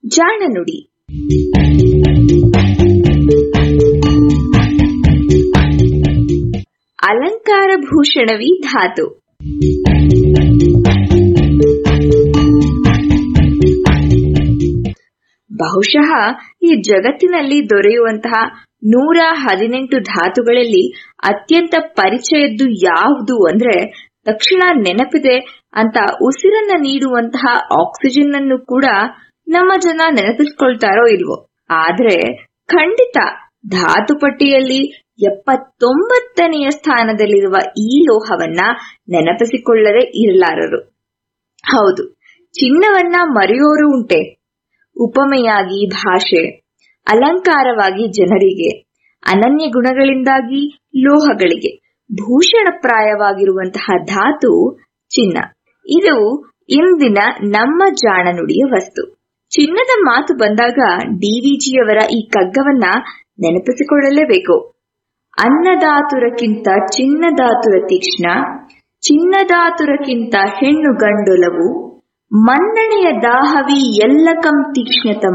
ಜಾಣ ನುಡಿ ಅಲಂಕಾರ ಭೂಷಣವಿ ಧಾತು ಬಹುಶಃ ಈ ಜಗತ್ತಿನಲ್ಲಿ ದೊರೆಯುವಂತಹ ನೂರ ಹದಿನೆಂಟು ಧಾತುಗಳಲ್ಲಿ ಅತ್ಯಂತ ಪರಿಚಯದ್ದು ಯಾವುದು ಅಂದ್ರೆ ತಕ್ಷಣ ನೆನಪಿದೆ ಅಂತ ಉಸಿರನ್ನ ನೀಡುವಂತಹ ಆಕ್ಸಿಜನ್ ಅನ್ನು ಕೂಡ ನಮ್ಮ ಜನ ನೆನಪಿಸ್ಕೊಳ್ತಾರೋ ಇಲ್ವೋ ಆದ್ರೆ ಖಂಡಿತ ಧಾತು ಪಟ್ಟಿಯಲ್ಲಿ ಎಪ್ಪತ್ತೊಂಬತ್ತನೆಯ ಸ್ಥಾನದಲ್ಲಿರುವ ಈ ಲೋಹವನ್ನ ನೆನಪಿಸಿಕೊಳ್ಳದೆ ಇರಲಾರರು ಹೌದು ಚಿನ್ನವನ್ನ ಮರೆಯೋರು ಉಂಟೆ ಉಪಮೆಯಾಗಿ ಭಾಷೆ ಅಲಂಕಾರವಾಗಿ ಜನರಿಗೆ ಅನನ್ಯ ಗುಣಗಳಿಂದಾಗಿ ಲೋಹಗಳಿಗೆ ಭೂಷಣಪ್ರಾಯವಾಗಿರುವಂತಹ ಧಾತು ಚಿನ್ನ ಇದು ಇಂದಿನ ನಮ್ಮ ಜಾಣನುಡಿಯ ವಸ್ತು ಚಿನ್ನದ ಮಾತು ಬಂದಾಗ ಡಿವಿಜಿಯವರ ಈ ಕಗ್ಗವನ್ನ ನೆನಪಿಸಿಕೊಳ್ಳಲೇಬೇಕು ಅನ್ನದಾತುರಕ್ಕಿಂತ ಚಿನ್ನದಾತುರ ತೀಕ್ಷ್ಣ ಚಿನ್ನದಾತುರಕ್ಕಿಂತ ಹೆಣ್ಣು ಗಂಡೊಲವು ಮನ್ನಣೆಯ ದಾಹವಿ ಎಲ್ಲಕಂ ತೀಕ್ಷ್ಣತಮ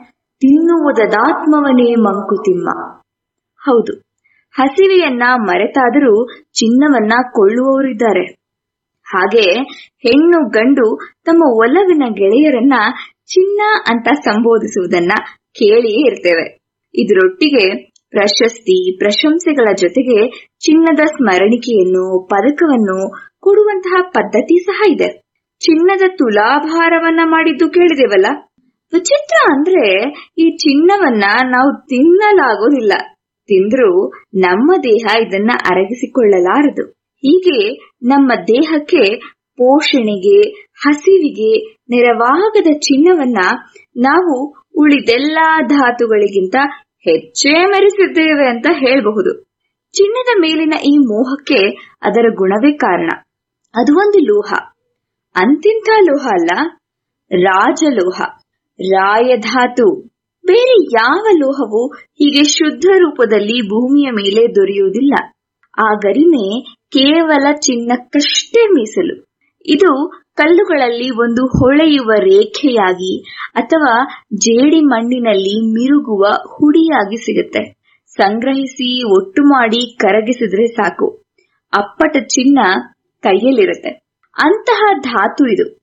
ತಿನ್ನುವುದದಾತ್ಮವನೇ ಮಂಕುತಿಮ್ಮ ಹೌದು ಹಸಿವೆಯನ್ನ ಮರೆತಾದರೂ ಚಿನ್ನವನ್ನ ಕೊಳ್ಳುವವರಿದ್ದಾರೆ ಹಾಗೆ ಹೆಣ್ಣು ಗಂಡು ತಮ್ಮ ಒಲವಿನ ಗೆಳೆಯರನ್ನ ಚಿನ್ನ ಅಂತ ಸಂಬೋಧಿಸುವುದನ್ನ ಕೇಳಿಯೇ ಇರ್ತೇವೆ ಇದರೊಟ್ಟಿಗೆ ಪ್ರಶಸ್ತಿ ಪ್ರಶಂಸೆಗಳ ಜೊತೆಗೆ ಚಿನ್ನದ ಸ್ಮರಣಿಕೆಯನ್ನು ಪದಕವನ್ನು ಕೊಡುವಂತಹ ಪದ್ಧತಿ ಸಹ ಇದೆ ಚಿನ್ನದ ತುಲಾಭಾರವನ್ನ ಮಾಡಿದ್ದು ಕೇಳಿದೇವಲ್ಲ ವಿಚಿತ್ರ ಅಂದ್ರೆ ಈ ಚಿನ್ನವನ್ನ ನಾವು ತಿನ್ನಲಾಗೋದಿಲ್ಲ ತಿಂದ್ರೂ ನಮ್ಮ ದೇಹ ಇದನ್ನ ಅರಗಿಸಿಕೊಳ್ಳಲಾರದು ಹೀಗೆ ನಮ್ಮ ದೇಹಕ್ಕೆ ಪೋಷಣೆಗೆ ಹಸಿವಿಗೆ ನೆರವಾಗದ ಚಿನ್ನವನ್ನ ನಾವು ಉಳಿದೆಲ್ಲಾ ಧಾತುಗಳಿಗಿಂತ ಹೆಚ್ಚೇ ಮೆರೆಸಿದ್ದೇವೆ ಅಂತ ಹೇಳಬಹುದು ಚಿನ್ನದ ಮೇಲಿನ ಈ ಮೋಹಕ್ಕೆ ಅದರ ಗುಣವೇ ಕಾರಣ ಅದು ಒಂದು ಲೋಹ ಅಂತಿಂಥ ಲೋಹ ಅಲ್ಲ ರಾಜಲೋಹ ರಾಯಧಾತು ಬೇರೆ ಯಾವ ಲೋಹವು ಹೀಗೆ ಶುದ್ಧ ರೂಪದಲ್ಲಿ ಭೂಮಿಯ ಮೇಲೆ ದೊರೆಯುವುದಿಲ್ಲ ಆ ಗರಿಮೆ ಕೇವಲ ಚಿನ್ನಕ್ಕಷ್ಟೇ ಮೀಸಲು ಇದು ಕಲ್ಲುಗಳಲ್ಲಿ ಒಂದು ಹೊಳೆಯುವ ರೇಖೆಯಾಗಿ ಅಥವಾ ಜೇಡಿ ಮಣ್ಣಿನಲ್ಲಿ ಮಿರುಗುವ ಹುಡಿಯಾಗಿ ಸಿಗುತ್ತೆ ಸಂಗ್ರಹಿಸಿ ಒಟ್ಟು ಮಾಡಿ ಕರಗಿಸಿದ್ರೆ ಸಾಕು ಅಪ್ಪಟ ಚಿನ್ನ ಕೈಯಲ್ಲಿರುತ್ತೆ ಅಂತಹ ಧಾತು ಇದು